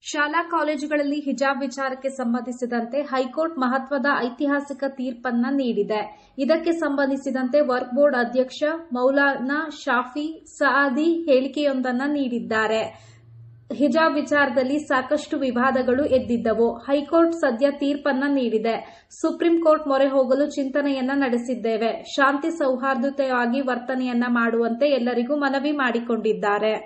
ಶಾಲಾ ಕಾಲೇಜುಗಳಲ್ಲಿ ಹಿಜಾಬ್ ವಿಚಾರಕ್ಕೆ ಸಂಬಂಧಿಸಿದಂತೆ ಹೈಕೋರ್ಟ್ ಮಹತ್ವದ ಐತಿಹಾಸಿಕ ತೀರ್ಪನ್ನ ನೀಡಿದೆ ಇದಕ್ಕೆ ಸಂಬಂಧಿಸಿದಂತೆ ವರ್ಕ್ ಬೋರ್ಡ್ ಅಧ್ಯಕ್ಷ ಮೌಲಾನಾ ಶಾಫಿ ಸಅದಿ ಹೇಳಿಕೆಯೊಂದನ್ನು ನೀಡಿದ್ದಾರೆ ಹಿಜಾಬ್ ವಿಚಾರದಲ್ಲಿ ಸಾಕಷ್ಟು ವಿವಾದಗಳು ಎದ್ದಿದ್ದವು ಹೈಕೋರ್ಟ್ ಸದ್ಯ ತೀರ್ಪನ್ನ ನೀಡಿದೆ ಸುಪ್ರೀಂ ಕೋರ್ಟ್ ಮೊರೆ ಹೋಗಲು ಚಿಂತನೆಯನ್ನ ನಡೆಸಿದ್ದೇವೆ ಶಾಂತಿ ಸೌಹಾರ್ದತೆಯಾಗಿ ವರ್ತನೆಯನ್ನ ಮಾಡುವಂತೆ ಎಲ್ಲರಿಗೂ ಮನವಿ ಮಾಡಿಕೊಂಡಿದ್ದಾರೆ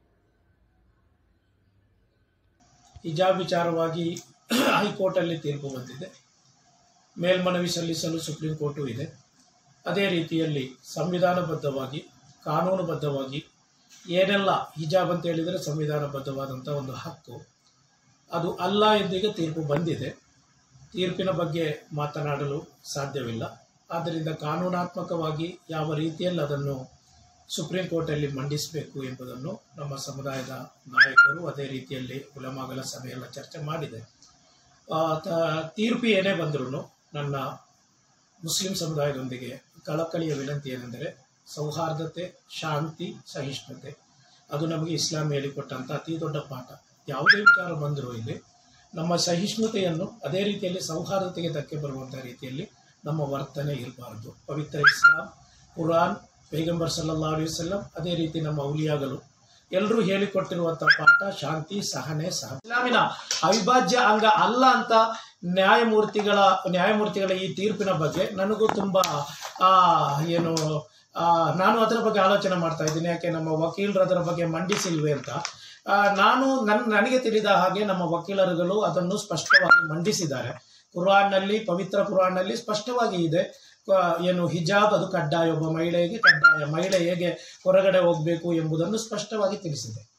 ಹಿಜಾಬ್ ವಿಚಾರವಾಗಿ ಹೈಕೋರ್ಟಲ್ಲಿ ತೀರ್ಪು ಬಂದಿದೆ ಮೇಲ್ಮನವಿ ಸಲ್ಲಿಸಲು ಸುಪ್ರೀಂ ಕೋರ್ಟು ಇದೆ ಅದೇ ರೀತಿಯಲ್ಲಿ ಸಂವಿಧಾನಬದ್ಧವಾಗಿ ಕಾನೂನುಬದ್ಧವಾಗಿ ಏನೆಲ್ಲ ಹಿಜಾಬ್ ಅಂತ ಹೇಳಿದರೆ ಸಂವಿಧಾನಬದ್ಧವಾದಂಥ ಒಂದು ಹಕ್ಕು ಅದು ಅಲ್ಲ ಎಂದೀಗ ತೀರ್ಪು ಬಂದಿದೆ ತೀರ್ಪಿನ ಬಗ್ಗೆ ಮಾತನಾಡಲು ಸಾಧ್ಯವಿಲ್ಲ ಆದ್ದರಿಂದ ಕಾನೂನಾತ್ಮಕವಾಗಿ ಯಾವ ರೀತಿಯಲ್ಲಿ ಅದನ್ನು ಸುಪ್ರೀಂ ಕೋರ್ಟಲ್ಲಿ ಮಂಡಿಸಬೇಕು ಎಂಬುದನ್ನು ನಮ್ಮ ಸಮುದಾಯದ ನಾಯಕರು ಅದೇ ರೀತಿಯಲ್ಲಿ ಉಲಮಾಗಲ ಸಭೆಯೆಲ್ಲ ಚರ್ಚೆ ಮಾಡಿದೆ ಆ, ತ- ತೀರ್ಪು ಏನೇ ಬಂದರೂ ನನ್ನ ಮುಸ್ಲಿಂ ಸಮುದಾಯದೊಂದಿಗೆ ಕಳಕಳಿಯ ವಿನಂತಿ ಏನೆಂದರೆ ಸೌಹಾರ್ದತೆ ಶಾಂತಿ ಸಹಿಷ್ಣುತೆ ಅದು ನಮಗೆ ಇಸ್ಲಾಂ ಹೇಳಿಕೊಟ್ಟಂಥ ಅತಿ ದೊಡ್ಡ ಪಾಠ ಯಾವುದೇ ವಿಚಾರ ಬಂದರೂ ಇಲ್ಲಿ ನಮ್ಮ ಸಹಿಷ್ಣುತೆಯನ್ನು ಅದೇ ರೀತಿಯಲ್ಲಿ ಸೌಹಾರ್ದತೆಗೆ ಧಕ್ಕೆ ಬರುವಂಥ ರೀತಿಯಲ್ಲಿ ನಮ್ಮ ವರ್ತನೆ ಇರಬಾರದು ಪವಿತ್ರ ಇಸ್ಲಾಂ ಕುರಾನ್ ಪೈಗಂಬರ್ ಸಲ್ಲಲ್ಲಾಹು ಅಲೈಹಿ ವಸಲ್ಲಂ ಅದೇ ರೀತಿ ನಮ್ಮ ಔಲಿಯಾಗಲು ಎಲ್ಲರೂ ಹೇಳಿಕೊಟ್ಟಿರುವಂಥ ಪಾಠ ಶಾಂತಿ ಸಹನೆ ಸಹ ಇಸ್ಲಾಮಿನ ಅವಿಭಾಜ್ಯ ಅಂಗ ಅಲ್ಲ ಅಂತ ನ್ಯಾಯಮೂರ್ತಿಗಳ ನ್ಯಾಯಮೂರ್ತಿಗಳ ಈ ತೀರ್ಪಿನ ಬಗ್ಗೆ ನನಗೂ ತುಂಬ ಆ, ಏನು ಆ, ನಾನು ಅದರ ಬಗ್ಗೆ ಆಲೋಚನೆ ಮಾಡ್ತಾ ಇದ್ದೀನಿ ಯಾಕೆ ನಮ್ಮ ವಕೀಲರು ಅದರ ಬಗ್ಗೆ ಮಂಡಿಸಿಲ್ವೇ ಅಂತ ಆ, ನಾನು ನನ್ ನನಗೆ ತಿಳಿದ ಹಾಗೆ ನಮ್ಮ ವಕೀಲರುಗಳು ಅದನ್ನು ಸ್ಪಷ್ಟವಾಗಿ ಮಂಡಿಸಿದ್ದಾರೆ ಕುರಾನ್ನಲ್ಲಿ ಪವಿತ್ರ ಕುರಾನ್ನಲ್ಲಿ ಸ್ಪಷ್ಟವಾಗಿ ಇದೆ ಆ, ಏನು ಹಿಜಾಬ್ ಅದು ಕಡ್ಡಾಯ ಒಬ್ಬ ಮಹಿಳೆಗೆ ಕಡ್ಡಾಯ ಮಹಿಳೆ ಹೇಗೆ ಹೊರಗಡೆ ಹೋಗಬೇಕು ಎಂಬುದನ್ನು ಸ್ಪಷ್ಟವಾಗಿ ತಿಳಿಸಿದೆ